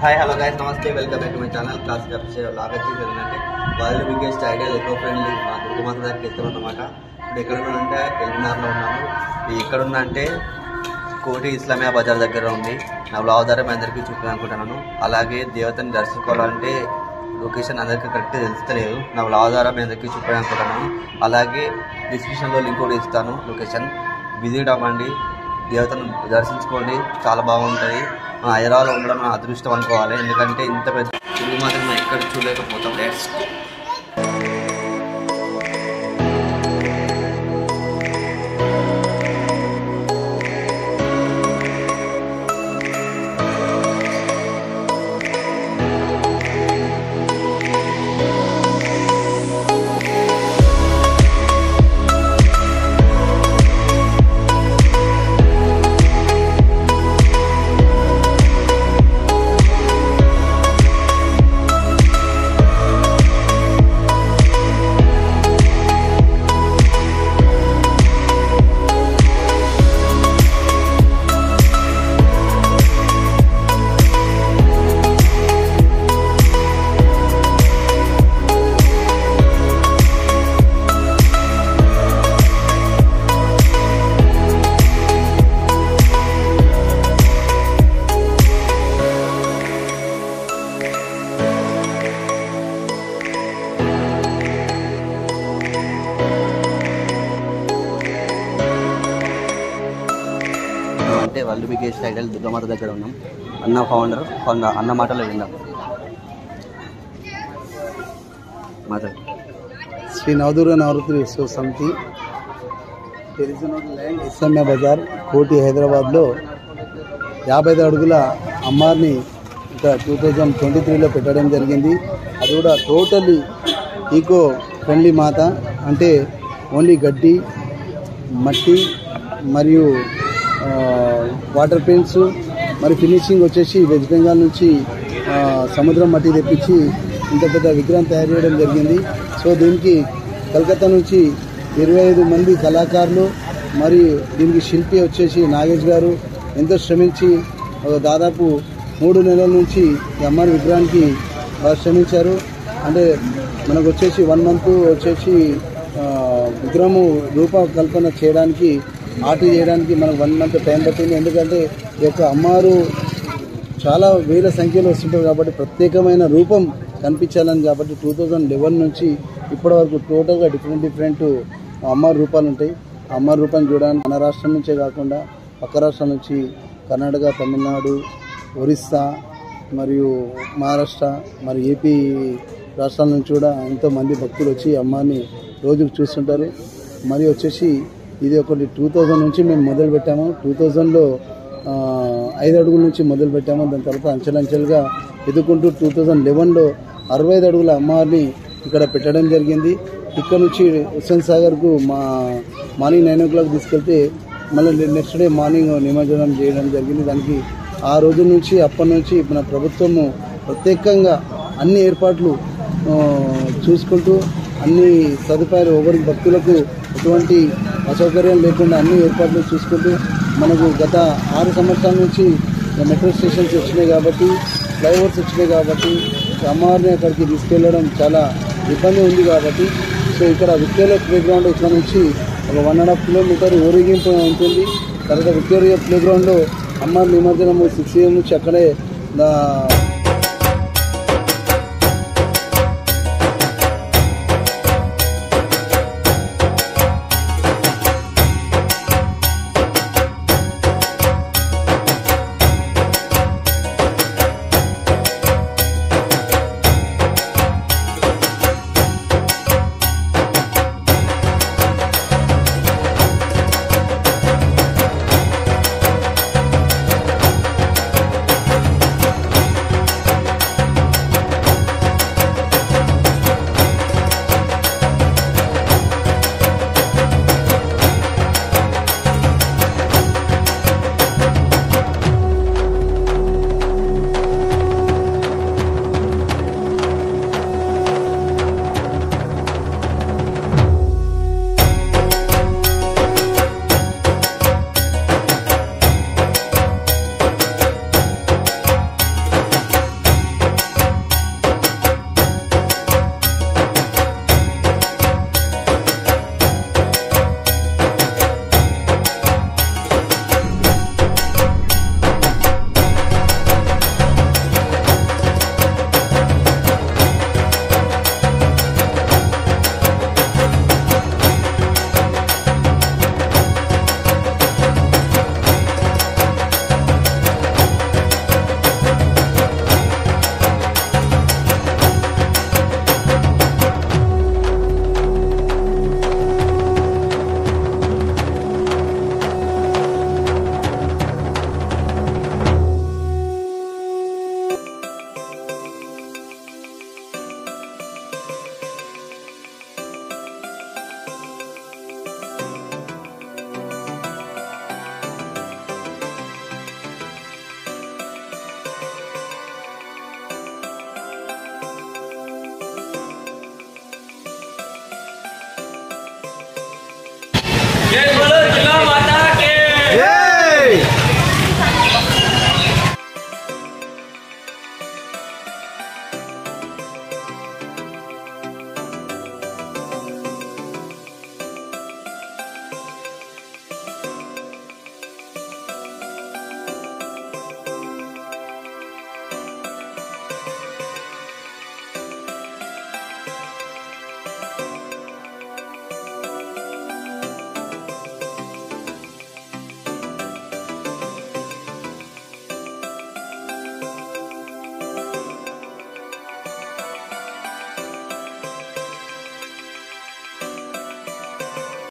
hi hello guys నమస్తే welcome back to my channel class official log వచ్చేసి ఏంటంటే world biggest ideal eco friendly మా దుర్గమాత దగ్గరికి వెళ్తున్నాం అనమాట ఇప్పుడు ఎక్కడ ఉన్నానంటే ఎల్బీనార్లో ఉన్నాను ఇది ఎక్కడ ఉన్నా అంటే కోటి ఇస్లామియా బజార్ దగ్గర ఉంది నా బ్లాగ్ ద్వారా మీ అందరికీ చూపించాలనుకుంటున్నాను అలాగే దేవతని దర్శించుకోవాలంటే లొకేషన్ అందరికీ కరెక్ట్ తెలుస్తలేదు నా బ్లాగ్ ద్వారా మీ అందరికీ చూపించాలనుకుంటున్నాను అలాగే డిస్క్రిప్షన్లో లింక్ కూడా ఇస్తాను లొకేషన్ విజిట్ అవ్వండి దేవతను దర్శించుకోండి చాలా బాగుంటుంది మన హైదరాబాద్లో ఉండడం మన అదృష్టం అనుకోవాలి ఎందుకంటే ఇంత పెద్ద తెలుగు మాత్రం మనం ఎక్కడ చూడలేకపోతాం లెట్స్ అంటే వరల్డ్ బిగ్గెస్ట్ ఐడల్ దుర్గమాత దగ్గర ఉన్నాం అన్న ఫౌండర్ కొంద అన్న మాటలు విందాం మాట్లాడు శ్రీ నవదుర్గ నవరాత్రి ఉత్సవ సమితి తెలిసినోడ్ ల్యాండ్ ఇస్లామియా బజార్ కోటి హైదరాబాద్లో యాభై ఐదు అడుగుల అమ్మార్ని ఇంకా టూ థౌజండ్ ట్వంటీ త్రీలో పెట్టడం జరిగింది అది కూడా టోటల్లీ ఈకో ఫ్రెండ్లీ మాత అంటే ఓన్లీ గడ్డి మట్టి మరియు ఆ, వాటర్ పెయింట్స్ మరి ఫినిషింగ్ వచ్చేసి వెస్ట్ బెంగాల్ నుంచి ఆ, సముద్రం మట్టి తెప్పించి ఇంత పెద్ద విగ్రహం తయారు చేయడం జరిగింది సో దీనికి కలకత్తా నుంచి ఇరవై ఐదు మంది కళాకారులు మరియు దీనికి శిల్పి వచ్చేసి నాగేష్ గారు ఎంతో శ్రమించి ఒక దాదాపు మూడు నెలల నుంచి ఈ అమ్మవారి విగ్రహానికి బాగా శ్రమించారు అంటే మనకు వచ్చేసి వన్ మంత్ వచ్చేసి ఆ, విగ్రహము రూపకల్పన చేయడానికి ఆర్ట్ చేయడానికి మనకు వన్ మంత్ టైం పట్టింది ఎందుకంటే ఈ యొక్క అమ్మవారు చాలా వేల సంఖ్యలో వస్తుంటారు కాబట్టి ప్రత్యేకమైన రూపం కనిపించాలని కాబట్టి టూ థౌజండ్ లెవెన్ నుంచి ఇప్పటి వరకు టోటల్గా డిఫరెంట్ డిఫరెంట్ అమ్మవారి రూపాలు ఉంటాయి ఆ అమ్మవారి రూపాన్ని చూడడానికి మన రాష్ట్రం నుంచే కాకుండా పక్క రాష్ట్రాల నుంచి కర్ణాటక తమిళనాడు ఒరిస్సా మరియు మహారాష్ట్ర మరి ఏపీ రాష్ట్రాల నుంచి కూడా ఎంతో మంది భక్తులు వచ్చి అమ్మవారిని రోజుకు చూస్తుంటారు మరి వచ్చేసి ఇది ఒకటి టూ థౌజండ్ నుంచి మేము మొదలు పెట్టాము టూ థౌజండ్లో ఐదు అడుగుల నుంచి మొదలు పెట్టాము దాని తర్వాత అంచెలంచెలుగా ఎదుర్కొంటూ టూ థౌజండ్ లెవెన్లో అరవై ఐదు అడుగుల అమ్మవారిని ఇక్కడ పెట్టడం జరిగింది ఇక్కడ నుంచి హుస్సేన్ సాగర్కు మా మార్నింగ్ నైన్ ఓ క్లాక్ తీసుకెళ్తే మళ్ళీ నెక్స్ట్ డే మార్నింగ్ నిమజ్జనం చేయడం జరిగింది దానికి ఆ రోజు నుంచి అప్పటి నుంచి మన ప్రభుత్వము ప్రత్యేకంగా అన్ని ఏర్పాట్లు ఆ, చూసుకుంటూ అన్ని సదుపాయాలు ఎవరి భక్తులకు ఎటువంటి అసౌకర్యం లేకుండా అన్ని ఏర్పాట్లు చూసుకుంటూ మనకు గత ఆరు సంవత్సరాల నుంచి మెట్రో స్టేషన్స్ వచ్చినాయి కాబట్టి ఫ్లైఓవర్స్ వచ్చినాయి కాబట్టి అమ్మవారిని అక్కడికి తీసుకెళ్ళడం చాలా ఇబ్బంది ఉంది కాబట్టి సో ఇక్కడ విక్టోరియా ప్లే గ్రౌండ్ ఇక్కడ నుంచి ఒక వన్ అండ్ హాఫ్ కిలోమీటర్ ఊరేగింపు ఉంటుంది తర్వాత విక్టోరియా ప్లే గ్రౌండ్లో అమ్మవారి నిమజ్జనము సిక్స్ ఏఎం నుంచి అక్కడే దా-